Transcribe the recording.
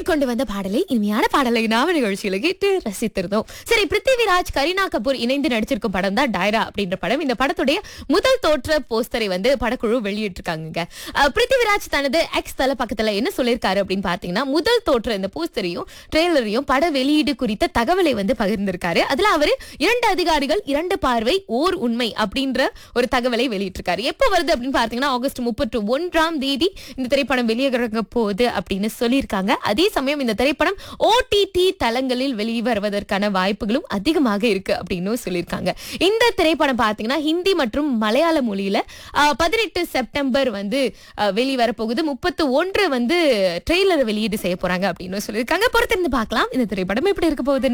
கொண்டு வந்த பாடலை இனிமையான பாடலை நாம நிகழ்ச்சியில கேட்டு ரசித்திருந்தோம் சரி பிருத்திவிராஜ் கரீனா கபூர் இணைந்து நடிச்சிருக்கும் படம் தான் டைரா அப்படின்ற படம் இந்த படத்துடைய முதல் தோற்ற போஸ்டரை வந்து படக்குழு வெளியிட்டிருக்காங்க அஹ், பிருத்திவிராஜ் தனது எக்ஸ் தல பக்கத்துல என்ன சொல்லியிருக்காரு அப்படின்னு பாத்தீங்கன்னா முதல் தோற்ற இந்த போஸ்டரையும் ட்ரெய்லரையும் பட வெளியீடு குறித்த தகவலை வந்து பகிர்ந்திருக்காரு அதுல அவரு இரண்டு அதிகாரிகள் இரண்டு பார்வை ஓர் உண்மை அப்படின்ற ஒரு தகவலை வெளியிட்டிருக்காரு எப்போ வருது அப்படின்னு பாத்தீங்கன்னா ஆகஸ்ட் முப்பத்தி ஒன்றாம் தேதி இந்த திரைப்படம் வெளியாக போகுது அப்படின்னு சொல்லியிருக்காங்க அதே சமயம் இந்த திரைப்படம் ஓடிடி தளங்களில் வெளிவருவதற்கான வாய்ப்புகளும் அதிகமாக இருக்கு அப்படின்னு சொல்லியிருக்காங்க இந்த திரைப்படம் பாத்தீங்கன்னா ஹிந்தி மற்றும் மலையாள மொழியில பதினெட்டு செப்டம்பர் வந்து ஆஹ், வெளிவர போகுது முப்பத்து ஒன்று வந்து ட்ரெய்லர் வெளியீடு செய்ய போறாங்க அப்படின்னு சொல்லியிருக்காங்க பொறுத்திருந்து பார்க்கலாம் இந்த திரைப்படம் எப்படி இருக்க போகுதுன்னு